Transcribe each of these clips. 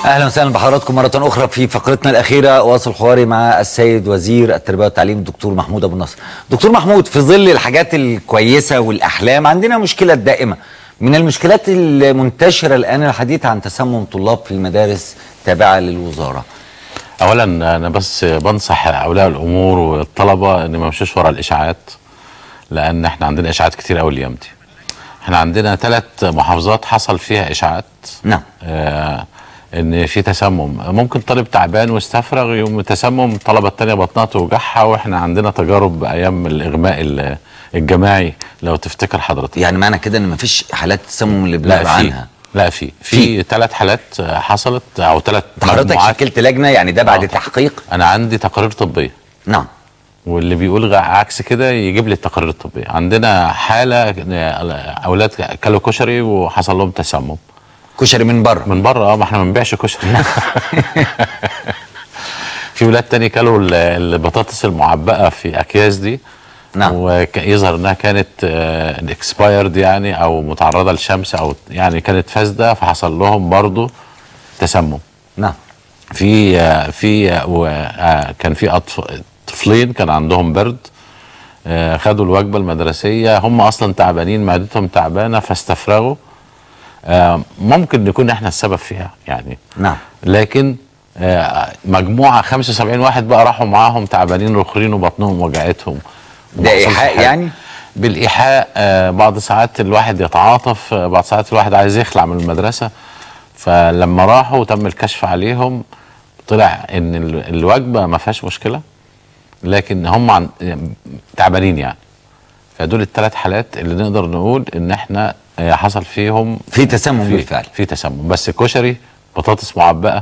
اهلا وسهلا بحضراتكم مره اخرى في فقرتنا الاخيره واصل حواري مع السيد وزير التربيه والتعليم الدكتور محمود ابو النصر. دكتور محمود في ظل الحاجات الكويسه والاحلام عندنا مشكله دائمه من المشكلات المنتشره الان الحديث عن تسمم طلاب في المدارس تابعه للوزاره. اولا انا بس بنصح اولياء الامور والطلبه ان ما يمشوش ورا الاشاعات لان احنا عندنا اشاعات كتير قوي الايام دي. احنا عندنا ثلاث محافظات حصل فيها اشاعات نعم. آه ان في تسمم ممكن طالب تعبان واستفرغ يوم تسمم الطلبه الثانيه بطنها توجعها واحنا عندنا تجارب ايام الاغماء ال- الجماعي لو تفتكر حضرتك يعني معنى كده ان مفيش حالات التسمم اللي لا بنقرا في عنها. لا في في. في ثلاث حالات آه، حصلت او ثلاث حضرتك شكلت لجنه يعني ده بعد آه. تحقيق؟ انا عندي تقارير طبيه نعم. واللي بيقول غ- عكس كده يجيب لي التقارير الطبيه عندنا حاله آه، اولاد كلوا كشري وحصل لهم تسمم كشري من بره. من بره اه ما احنا ما بنبيعش كشري في ولاد تاني كلوا ال- البطاطس المعبأة في اكياس دي نعم. ويظهر انها كانت اكسبايرد يعني او متعرضه للشمس او يعني كانت فاسده فحصل لهم برضو تسمم نعم. في آه، في آه، و- آه، كان في أطف- طفلين كان عندهم برد آه، خدوا الوجبه المدرسيه هم اصلا تعبانين معدتهم تعبانه فاستفرغوا آه، ممكن نكون احنا السبب فيها يعني نعم. لكن آه، مجموعه 75 واحد بقى راحوا معاهم تعبانين رخرين وبطنهم وجعتهم ده وما حصلش إيحاء حاجة. يعني؟ بالايحاء آه، بعض ساعات الواحد يتعاطف آه، بعض ساعات الواحد عايز يخلع من المدرسه فلما راحوا وتم الكشف عليهم طلع ان ال- الوجبه ما فيهاش مشكله لكن هم عن تعبانين يعني فدول الثلاث حالات اللي نقدر نقول ان احنا آه، حصل فيهم في تسمم في بالفعل. في تسمم بس كشري بطاطس معبأة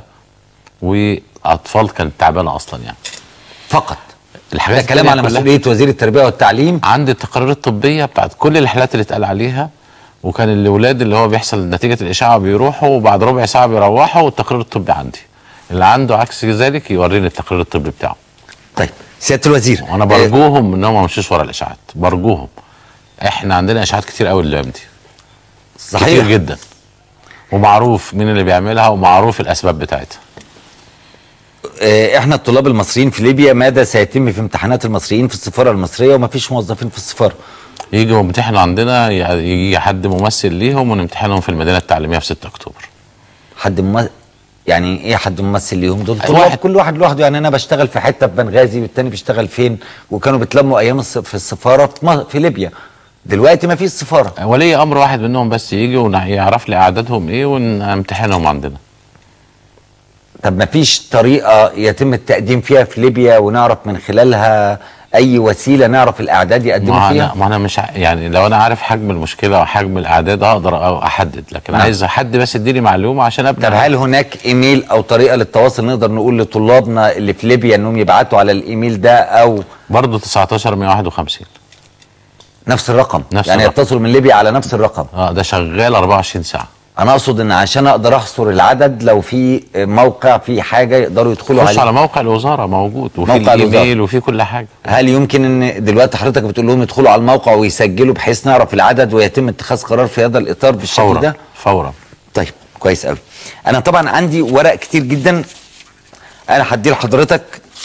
واطفال كانت تعبانه اصلا يعني فقط. الحاجات ده كلام التانية على كلها- مسؤوليه وزير التربيه والتعليم عندي التقارير الطبيه بتاعت كل الحالات اللي اتقال عليها وكان الاولاد اللي هو بيحصل نتيجه الاشعه بيروحوا وبعد ربع ساعه بيروحوا والتقرير الطبي عندي اللي عنده عكس ذلك يوريني التقرير الطبي بتاعه طيب سياده الوزير وانا برجوهم ان هم ما يمشوش ورا الاشاعات برجوهم احنا عندنا اشاعات كتير قوي الايام دي صحيح كتير جدا ومعروف مين اللي بيعملها ومعروف الاسباب بتاعتها آه، احنا الطلاب المصريين في ليبيا ماذا سيتم في امتحانات المصريين في السفاره المصريه وما فيش موظفين في السفاره يجوا يمتحنوا عندنا يجي حد ممثل ليهم ونمتحنهم في المدينه التعليميه في 6 اكتوبر حد مم... يعني ايه حد ممثل ليهم دول أي طلاب واحد. كل واحد لوحده يعني انا بشتغل في حته في بنغازي والتاني بيشتغل فين وكانوا بيتلموا ايام الس- في السفاره في, م... في ليبيا دلوقتي ما فيش سفاره ولي امر واحد منهم بس يجي ويعرف لي اعدادهم ايه ونمتحنهم عندنا طب ما فيش طريقه يتم التقديم فيها في ليبيا ونعرف من خلالها اي وسيله نعرف الاعداد يقدموا ما فيها انا ما انا مش ع- يعني لو انا عارف حجم المشكله وحجم الاعداد اقدر أ- احدد لكن نعم. عايز حد بس يديني معلومه عشان ابدا طب هل هناك ايميل او طريقه للتواصل نقدر نقول لطلابنا اللي في ليبيا انهم يبعتوا على الايميل ده او برضه 19 151 نفس الرقم نفس يعني الرقم. يتصلوا من ليبيا على نفس الرقم اه ده شغال 24 ساعه انا اقصد ان عشان اقدر احصر العدد لو في موقع في حاجه يقدروا يدخلوا خش عليه على موقع الوزاره موجود وفي موقع الوزارة. الايميل وفي كل حاجه هل يمكن ان دلوقتي حضرتك بتقول لهم يدخلوا على الموقع ويسجلوا بحيث نعرف العدد ويتم اتخاذ قرار في هذا الاطار بالشكل فورا ده فورا طيب كويس قوي انا طبعا عندي ورق كتير جدا انا هديه لحضرتك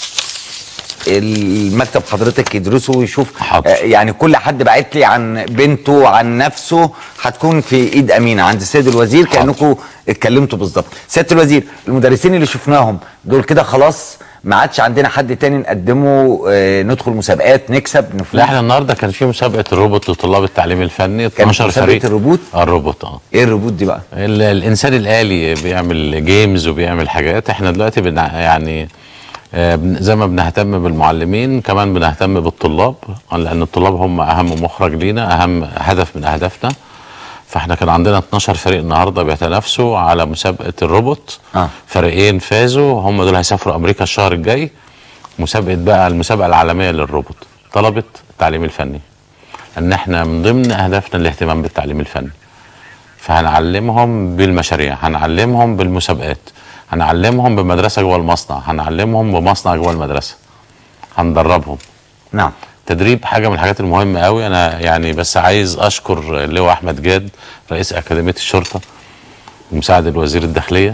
المكتب حضرتك يدرسه ويشوف حاضر. آه، يعني كل حد بعت لي عن بنته عن نفسه هتكون في ايد امينه عند السيد الوزير حاضر. كانكم اتكلمتوا بالظبط سياده الوزير المدرسين اللي شفناهم دول كده خلاص ما عادش عندنا حد تاني نقدمه آه، ندخل مسابقات نكسب نفوز لا احنا النهارده كان في مسابقه الروبوت لطلاب التعليم الفني 12 مسابقة فريق الروبوت؟ آه، الروبوت اه ايه الريبوت دي بقى ال- الانسان الالي بيعمل جيمز وبيعمل حاجات احنا دلوقتي بنع... يعني آه، بن- زي ما بنهتم بالمعلمين كمان بنهتم بالطلاب لان الطلاب هم اهم مخرج لينا اهم هدف من اهدافنا فاحنا كان عندنا 12 فريق النهارده بيتنافسوا على مسابقه الروبوت آه. فريقين فازوا هم دول هيسافروا امريكا الشهر الجاي مسابقه بقى المسابقه العالميه للروبوت طلبه التعليم الفني ان احنا من ضمن اهدافنا الاهتمام بالتعليم الفني فهنعلمهم بالمشاريع هنعلمهم بالمسابقات هنعلمهم بمدرسه جوه المصنع هنعلمهم بمصنع جوه المدرسه هندربهم نعم تدريب حاجه من الحاجات المهمه قوي انا يعني بس عايز اشكر اللواء احمد جاد رئيس اكاديميه الشرطه ومساعد الوزير الداخليه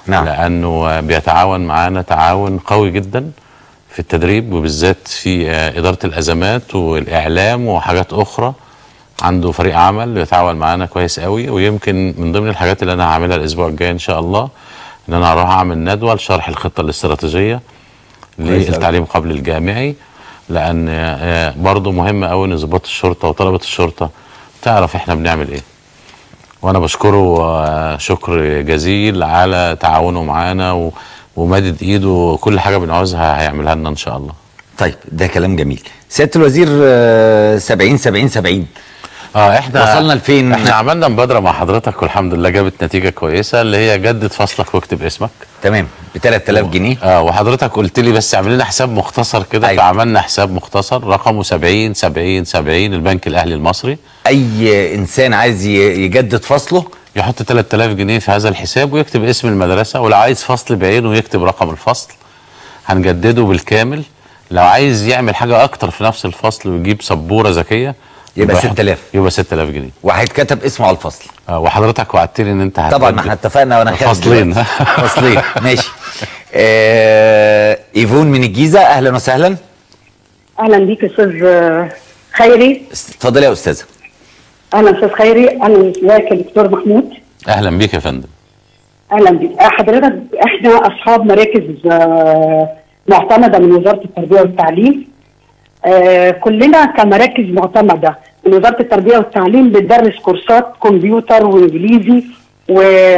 نعم. لانه بيتعاون معانا تعاون قوي جدا في التدريب وبالذات في آه، اداره الازمات والاعلام وحاجات اخرى عنده فريق عمل بيتعاون معانا كويس قوي ويمكن من ضمن الحاجات اللي انا هعملها الاسبوع الجاي ان شاء الله ان انا هروح اعمل ندوه لشرح الخطه الاستراتيجيه كويس أوي. للتعليم قبل الجامعي لان آه، برضه مهم قوي ان ضباط الشرطه وطلبه الشرطه تعرف احنا بنعمل ايه وانا بشكره آه، شكر جزيل على تعاونه معانا و- ومادد ايده كل حاجه بنعوزها هيعملها لنا ان شاء الله طيب ده كلام جميل سياده الوزير آه، 70 70 70 اه احنا وصلنا لفين؟ احنا عملنا مبادره مع حضرتك والحمد لله جابت نتيجه كويسه اللي هي جدد فصلك واكتب اسمك تمام ب 3000 جنيه اه وحضرتك قلت لي بس اعمل لنا حساب مختصر كده أيوة. فعملنا حساب مختصر رقمه 70 70 70 البنك الاهلي المصري اي انسان عايز ي- يجدد فصله يحط 3000 جنيه في هذا الحساب ويكتب اسم المدرسه ولو عايز فصل بعينه يكتب رقم الفصل هنجدده بالكامل لو عايز يعمل حاجه اكتر في نفس الفصل ويجيب سبوره ذكيه يبقى يحط- 6000. يبقى 6000 جنيه وهيتكتب اسمه على الفصل آه وحضرتك وعدتني ان انت طبعا ما هتجدد. احنا اتفقنا وانا خارج فصلين. دلوقتي. فصلين ماشي آه ايفون من الجيزه اهلا وسهلا اهلا بيك يا استاذ خيري اتفضلي يا استاذه اهلا استاذ خيري اهلا ازيك يا دكتور محمود اهلا بيك يا فندم اهلا بيك آه، حضرتك احنا اصحاب مراكز آه، معتمده من وزاره التربيه والتعليم آه، كلنا كمراكز معتمده من وزاره التربيه والتعليم بتدرس كورسات كمبيوتر وانجليزي و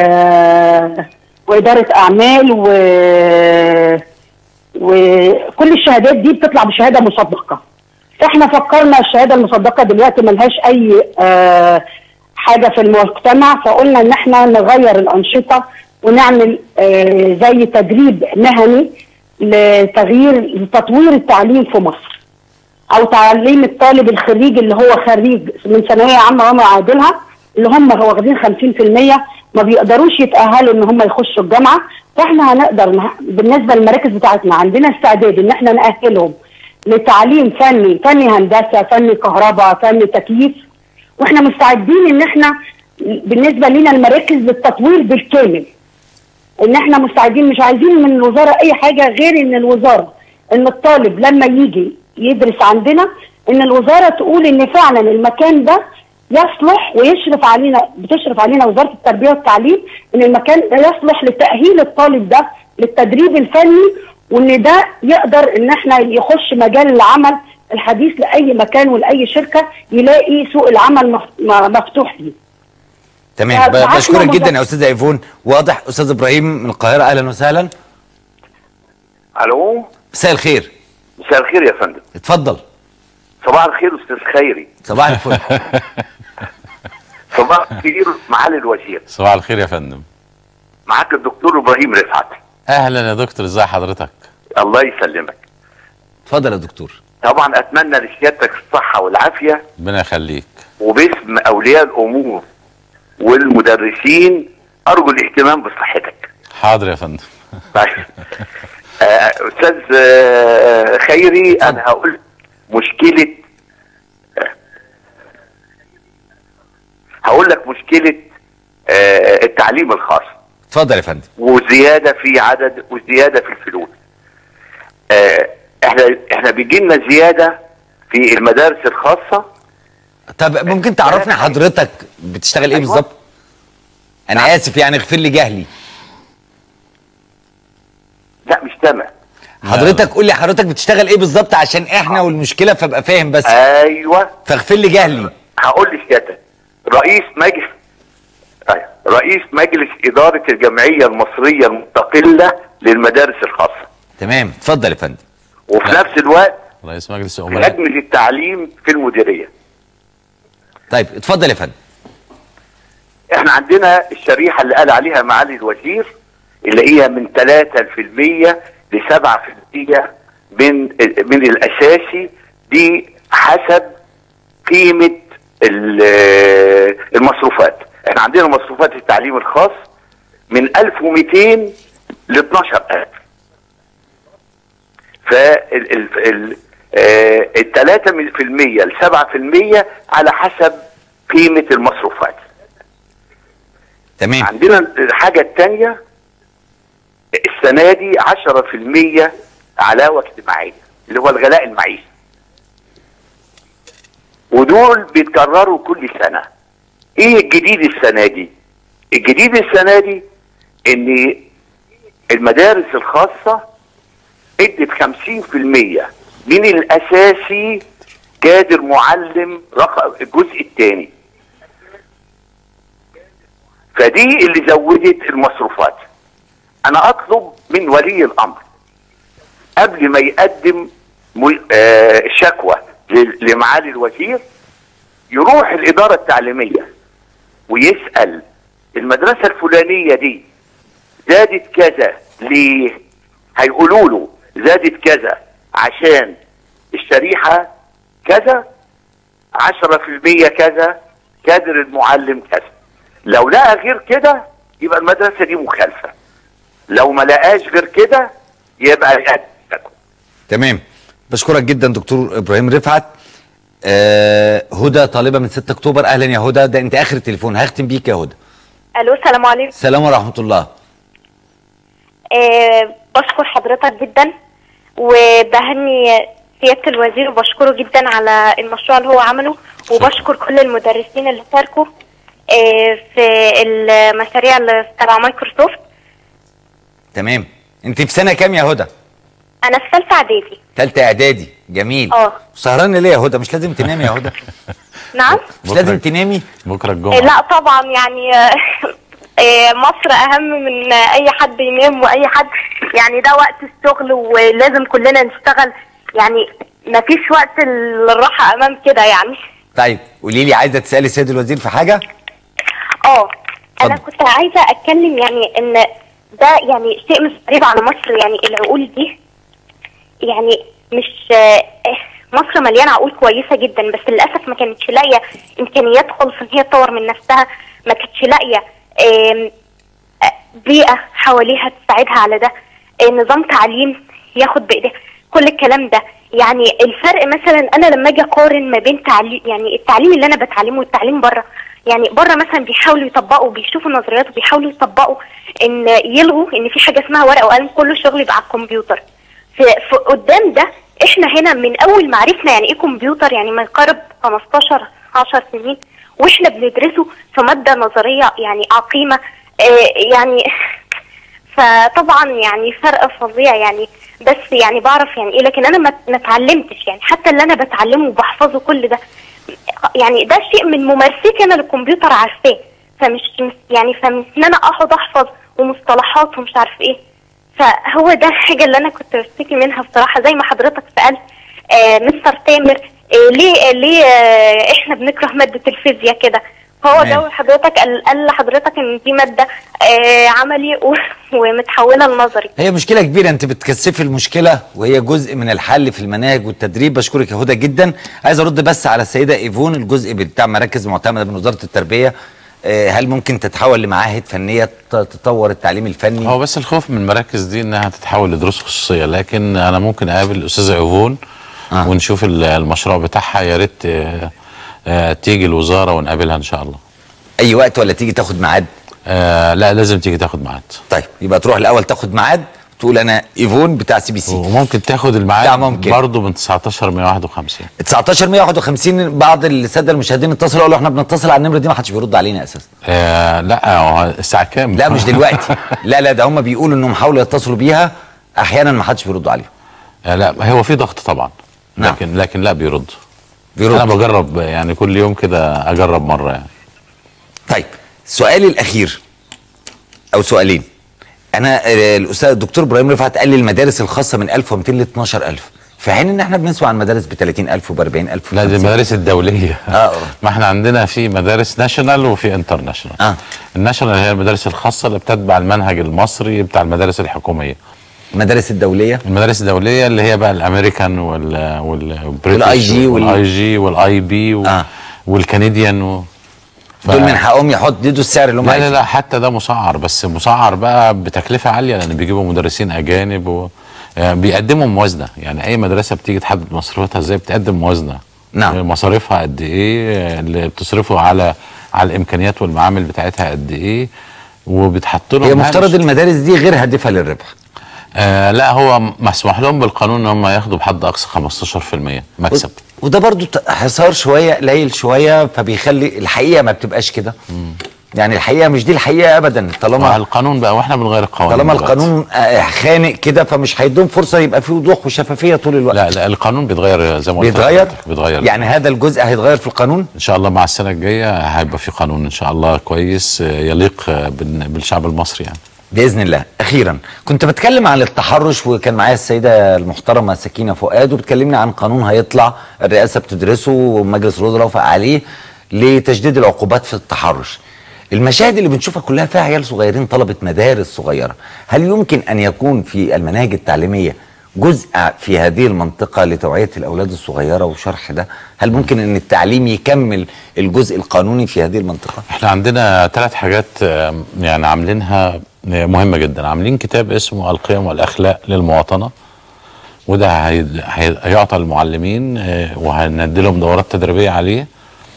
واداره اعمال و وكل الشهادات دي بتطلع بشهاده مسبقه احنا فكرنا الشهاده المصدقه دلوقتي ملهاش اي آه حاجه في المجتمع فقلنا ان احنا نغير الانشطه ونعمل آه زي تدريب مهني لتغيير لتطوير التعليم في مصر او تعليم الطالب الخريج اللي هو خريج من ثانويه عامه وما يعادلها اللي هم واخدين 50% ما بيقدروش يتاهلوا ان هم يخشوا الجامعه فاحنا هنقدر نه- بالنسبه للمراكز بتاعتنا عندنا استعداد ان احنا ناهلهم لتعليم فني فني هندسه فني كهرباء فني تكييف واحنا مستعدين ان احنا بالنسبه لنا المراكز للتطوير بالكامل ان احنا مستعدين مش عايزين من الوزاره اي حاجه غير ان الوزاره ان الطالب لما يجي يدرس عندنا ان الوزاره تقول ان فعلا المكان ده يصلح ويشرف علينا بتشرف علينا وزاره التربيه والتعليم ان المكان ده يصلح لتاهيل الطالب ده للتدريب الفني وان ده يقدر ان احنا يخش مجال العمل الحديث لاي مكان ولاي شركه يلاقي سوق العمل مف- م- مفتوح ليه. تمام ب- بعتنا بشكرك جدا مذكرة. يا استاذه ايفون واضح استاذ ابراهيم من القاهره اهلا وسهلا الو مساء الخير مساء الخير يا فندم اتفضل صباح الخير استاذ خيري صباح الفل صباح الخير معالي الوزير صباح الخير يا فندم معاك الدكتور ابراهيم رفعت اهلا يا دكتور ازي حضرتك الله يسلمك اتفضل يا دكتور طبعا اتمنى لسيادتك الصحه والعافيه ربنا يخليك وباسم اولياء الامور والمدرسين ارجو الاهتمام بصحتك حاضر يا فندم طيب آه، استاذ آه، خيري انا هقول مشكله هقول لك مشكله آه، التعليم الخاص اتفضل يا فندم وزياده في عدد وزياده في الفلوس. آه، احنا احنا بيجي لنا زياده في المدارس الخاصه طب ممكن تعرفني حضرتك بتشتغل ايه أيوة. بالظبط انا اسف يعني اغفر لي جهلي لا مش سامع حضرتك قول لي حضرتك بتشتغل ايه بالظبط عشان احنا والمشكله فابقى فاهم بس ايوه فاغفر لي جهلي هقول لسيادتك رئيس مجلس أيوة. رئيس مجلس اداره الجمعيه المصريه المستقله للمدارس الخاصه تمام اتفضل يا فندم وفي لا. نفس الوقت رئيس مجلس في الامراء لجنه التعليم في المديريه طيب اتفضل يا فندم احنا عندنا الشريحه اللي قال عليها معالي الوزير اللي هي من 3% ل 7% من من الاساسي دي حسب قيمه ال- المصروفات احنا عندنا مصروفات التعليم الخاص من 1200 ل 12000 فال ال ال آه، ال 3% ل 7% على حسب قيمه المصروفات تمام عندنا الحاجة الثانية السنه دي 10% علاوه اجتماعيه اللي هو الغلاء المعيشي ودول بيتكرروا كل سنه ايه الجديد السنه دي الجديد السنه دي ان المدارس الخاصه ادت 50% من الاساسي كادر معلم رقم الجزء الثاني فدي اللي زودت المصروفات انا اطلب من ولي الامر قبل ما يقدم مل- آه، شكوى ل- لمعالي الوزير يروح الاداره التعليميه ويسال المدرسه الفلانيه دي زادت كذا ليه؟ هيقولوا له زادت كذا عشان الشريحه كذا 10% كذا كادر المعلم كذا لو لقى غير كده يبقى المدرسه دي مخالفه لو ما لقاش غير كده يبقى يقدم شكوى. تمام بشكرك جدا دكتور ابراهيم رفعت آه هدى طالبه من 6 اكتوبر اهلا يا هدى ده انت اخر التليفون هختم بيك يا هدى الو السلام عليكم السلام ورحمه الله آه بشكر حضرتك جدا وبهني سياده الوزير وبشكره جدا على المشروع اللي هو عمله وبشكر كل المدرسين اللي شاركوا آه في المشاريع اللي تبع مايكروسوفت تمام انت في سنه كام يا هدى انا في ثالثه اعدادي ثالثه اعدادي جميل اه. سهرانه ليه يا هدى مش لازم تنامي يا هدى نعم مش لازم تنامي بكره آه الجمعه لا طبعا يعني آه، آه، مصر اهم من آه، اي حد ينام واي حد يعني ده وقت الشغل ولازم كلنا نشتغل يعني مفيش وقت الراحه امام كده يعني طيب قولي لي عايزه تسالي السيد الوزير في حاجه اه انا اتفضل. كنت عايزه اتكلم يعني ان ده يعني شيء مش غريب على مصر يعني العقول دي يعني مش آه، مصر مليانه عقول كويسه جدا بس للاسف ما كانتش لاقيه امكانيات خالص ان هي تطور من نفسها ما كانتش لاقيه آم، آه، بيئه حواليها تساعدها على ده آه، نظام تعليم ياخد بايديها كل الكلام ده يعني الفرق مثلا انا لما اجي اقارن ما بين تعليم يعني التعليم اللي انا بتعلمه والتعليم بره يعني بره مثلا بيحاولوا يطبقوا بيشوفوا نظريات وبيحاولوا يطبقوا ان يلغوا ان في حاجه اسمها ورقه وقلم كله شغل يبقى على الكمبيوتر في, في قدام ده احنا هنا من اول ما عرفنا يعني ايه كمبيوتر يعني ما يقارب 15 10 سنين واحنا بندرسه في ماده نظريه يعني عقيمه آه يعني فطبعا يعني فرق فظيع يعني بس يعني بعرف يعني ايه لكن انا ما ما اتعلمتش يعني حتى اللي انا بتعلمه وبحفظه كل ده يعني ده شيء من ممارستي انا للكمبيوتر عارفاه فمش مش- يعني فمش ان انا اقعد احفظ ومصطلحات ومش عارف ايه فهو ده الحاجه اللي انا كنت بشتكي منها بصراحه زي ما حضرتك سالت آه مستر تامر آه ليه ليه آه احنا بنكره ماده الفيزياء كده هو تمام. ده حضرتك قال قال لحضرتك ان دي ماده آه عملي و- ومتحوله لنظري هي مشكله كبيره انت بتكثفي المشكله وهي جزء من الحل في المناهج والتدريب بشكرك يا هدى جدا عايز ارد بس على السيده ايفون الجزء بتاع مراكز معتمده من وزاره التربيه آه، هل ممكن تتحول لمعاهد فنيه ت- تطور التعليم الفني هو بس الخوف من المراكز دي انها تتحول لدروس خصوصيه لكن انا ممكن اقابل الاستاذه ايفون آه. آه. ونشوف ال- المشروع بتاعها يا ريت آه، آه، تيجي الوزاره ونقابلها ان شاء الله اي وقت ولا تيجي تاخد ميعاد آه لا لازم تيجي تاخد ميعاد طيب يبقى تروح الاول تاخد ميعاد تقول انا ايفون بتاع سي بي سي وممكن تاخد لا، الميعاد ممكن. برضه من 19 151 19 151 بعض الساده المشاهدين اتصلوا قالوا احنا بنتصل على النمره دي ما حدش بيرد علينا اساسا آه لا هو الساعه كام؟ لا مش دلوقتي لا لا ده هم بيقولوا انهم حاولوا يتصلوا بيها احيانا ما حدش بيرد عليهم آه لا هو في ضغط طبعا نعم. لكن لكن لا بيرد بيرد انا بجرب يعني كل يوم كده اجرب مره يعني طيب سؤالي الاخير او سؤالين انا آه، الاستاذ الدكتور ابراهيم رفعت قال لي المدارس الخاصه من 1200 ل 12000 في حين ان احنا بنسمع عن مدارس ب 30000 و 40000 لا دي المدارس الدوليه آه. ما احنا عندنا في مدارس ناشونال وفي انترناشونال آه. الناشونال هي المدارس الخاصه اللي بتتبع المنهج المصري بتاع المدارس الحكوميه المدارس الدوليه المدارس الدوليه اللي هي بقى الامريكان وال والبريتش والاي جي وال- والاي جي والاي بي و- آه. والكنديان و... ف- دول من حقهم يحط يدوا السعر اللي هم لا لا عايزينه. لا حتى ده مسعر بس مسعر بقى بتكلفه عاليه لان بيجيبوا مدرسين اجانب و... آه، بيقدموا موازنه يعني اي مدرسه بتيجي تحدد مصروفاتها ازاي بتقدم موازنه نعم. آه، مصاريفها قد ايه آه، اللي بتصرفه على على الامكانيات والمعامل بتاعتها قد ايه وبيتحط لهم هي هامش. مفترض المدارس دي غير هادفه للربح آه لا هو مسموح لهم بالقانون ان هم ياخدوا بحد اقصى 15% مكسب وده برضو ت- حصار شويه قليل شويه فبيخلي الحقيقه ما بتبقاش كده يعني الحقيقه مش دي الحقيقه ابدا مع طالما القانون بقى واحنا بنغير القوانين طالما دلوقتي. القانون آه، خانق كده فمش هيدوم فرصه يبقى فيه وضوح وشفافيه طول الوقت لا لا القانون بيتغير زي ما قلت بيتغير لحضرتك، بيتغير يعني هذا الجزء هيتغير في القانون ان شاء الله مع السنه الجايه هيبقى في قانون ان شاء الله كويس آه، يليق آه، بال- بالشعب المصري يعني باذن الله اخيرا كنت بتكلم عن التحرش وكان معايا السيده المحترمه سكينه فؤاد وبتكلمني عن قانون هيطلع الرئاسه بتدرسه ومجلس الوزراء وافق عليه لتشديد العقوبات في التحرش المشاهد اللي بنشوفها كلها فيها عيال صغيرين طلبه مدارس صغيره هل يمكن ان يكون في المناهج التعليميه جزء في هذه المنطقة لتوعية الأولاد الصغيرة وشرح ده هل ممكن أن التعليم يكمل الجزء القانوني في هذه المنطقة؟ احنا عندنا ثلاث حاجات آه، يعني عاملينها آه، مهمه جدا عاملين كتاب اسمه القيم والاخلاق للمواطنه وده هي- هي- هيعطى للمعلمين آه، وهندي لهم دورات تدريبيه عليه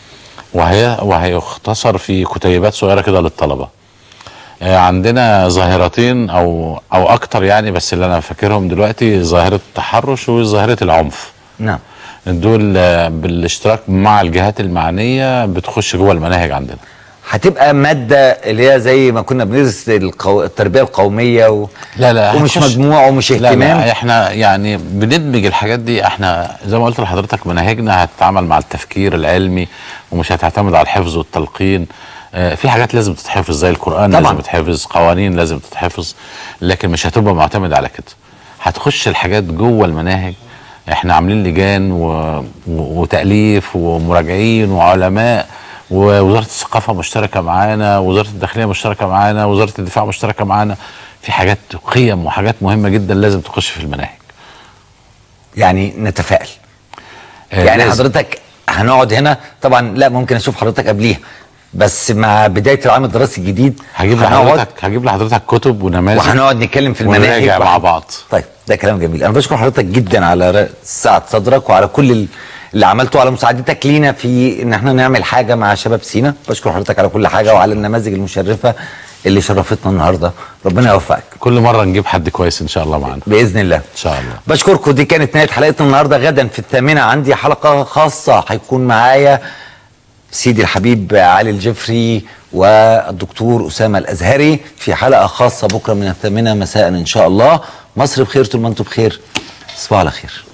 وهي وهيختصر في كتيبات صغيره كده للطلبه آه، عندنا ظاهرتين او او اكتر يعني بس اللي انا فاكرهم دلوقتي ظاهره التحرش وظاهره العنف نعم دول آه، بالاشتراك مع الجهات المعنيه بتخش جوه المناهج عندنا هتبقى مادة اللي هي زي ما كنا بندرس القو... التربية القومية و... لا لا ومش هتخش- مجموع ومش لا اهتمام لا احنا يعني بندمج الحاجات دي احنا زي ما قلت لحضرتك مناهجنا هتتعامل مع التفكير العلمي ومش هتعتمد على الحفظ والتلقين اه في حاجات لازم تتحفظ زي القرآن طبعاً. لازم تتحفظ قوانين لازم تتحفظ لكن مش هتبقى معتمد على كده هتخش الحاجات جوه المناهج احنا عاملين لجان و... و... وتأليف ومراجعين وعلماء ووزارة الثقافة مشتركة معانا وزارة الداخلية مشتركة معانا وزارة الدفاع مشتركة معانا في حاجات قيم وحاجات مهمة جدا لازم تخش في المناهج يعني نتفائل آه، يعني لازم. حضرتك هنقعد هنا طبعا لا ممكن اشوف حضرتك قبليها بس مع بداية العام الدراسي الجديد هجيب هنقعد لحضرتك هجيب لحضرتك كتب ونماذج وهنقعد نتكلم في المناهج ونراجع مع وهن- بعض طيب ده كلام جميل انا بشكر حضرتك جدا على ر- سعه صدرك وعلى كل ال- اللي عملته على مساعدتك لينا في ان احنا نعمل حاجه مع شباب سينا بشكر حضرتك على كل حاجه وعلى النماذج المشرفه اللي شرفتنا النهارده ربنا يوفقك كل مرة نجيب حد كويس ان شاء الله معانا باذن الله ان شاء الله بشكركم دي كانت نهايه حلقتنا النهارده غدا في الثامنه عندي حلقه خاصه هيكون معايا سيدي الحبيب علي الجفري والدكتور اسامه الازهري في حلقه خاصه بكره من الثامنه مساء ان شاء الله مصر بخير طول ما انتم بخير تصبحوا على خير